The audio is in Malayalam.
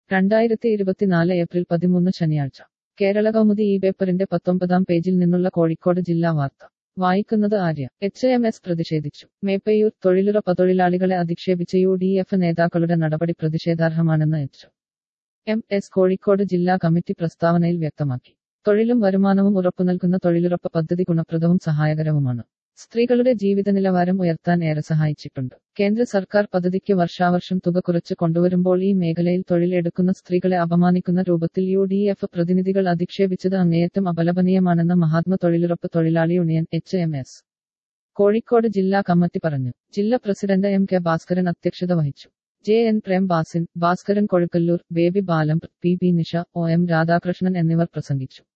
രണ്ടായിരത്തി ഇരുപത്തിനാല് ഏപ്രിൽ പതിമൂന്ന് ശനിയാഴ്ച കേരള കൗമുദി ഈ പേപ്പറിന്റെ പത്തൊമ്പതാം പേജിൽ നിന്നുള്ള കോഴിക്കോട് ജില്ലാ വാർത്ത വായിക്കുന്നത് ആര്യ എച്ച് എം എസ് പ്രതിഷേധിച്ചു മേപ്പയൂർ തൊഴിലുറപ്പ തൊഴിലാളികളെ അധിക്ഷേപിച്ച യു ഡി എഫ് നേതാക്കളുടെ നടപടി പ്രതിഷേധാർഹമാണെന്ന് എച്ച് എം എസ് കോഴിക്കോട് ജില്ലാ കമ്മിറ്റി പ്രസ്താവനയിൽ വ്യക്തമാക്കി തൊഴിലും വരുമാനവും ഉറപ്പുനൽകുന്ന തൊഴിലുറപ്പ് പദ്ധതി ഗുണപ്രദവും സഹായകരവുമാണ് സ്ത്രീകളുടെ ജീവിത നിലവാരം ഉയർത്താൻ ഏറെ സഹായിച്ചിട്ടുണ്ട് കേന്ദ്ര സർക്കാർ പദ്ധതിക്ക് വർഷാവർഷം തുക കുറച്ച് കൊണ്ടുവരുമ്പോൾ ഈ മേഖലയിൽ തൊഴിൽ എടുക്കുന്ന സ്ത്രീകളെ അപമാനിക്കുന്ന രൂപത്തിൽ യു ഡി എഫ് പ്രതിനിധികൾ അധിക്ഷേപിച്ചത് അങ്ങേയറ്റം അപലപനീയമാണെന്ന് മഹാത്മ തൊഴിലുറപ്പ് തൊഴിലാളി union H M S Kozhikode ജില്ലാ കമ്മിറ്റി പറഞ്ഞു ജില്ലാ പ്രസിഡന്റ് എം കെ ഭാസ്കരൻ അധ്യക്ഷത വഹിച്ചു J N Prem Basin Bhaskaran Kozhukkallur Baby Balam P B Nisha O M Radhakrishnan എന്നിവർ പ്രസംഗിച്ചു